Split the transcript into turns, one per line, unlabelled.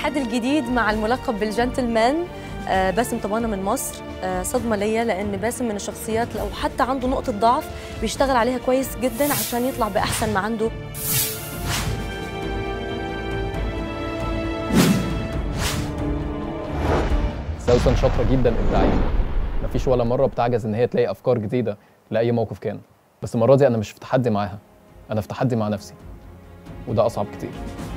التحدي الجديد مع الملقب بالجنتلمان آه، باسم طبانة من مصر آه، صدمة ليا لأن باسم من الشخصيات لو حتى عنده نقطة ضعف بيشتغل عليها كويس جدا عشان يطلع بأحسن ما عنده
سوسن شاطره جدا ابداعيا مفيش ولا مره بتعجز ان هي تلاقي افكار جديده لاي موقف كان بس المره دي انا مش في تحدي معاها انا في تحدي مع نفسي وده اصعب كتير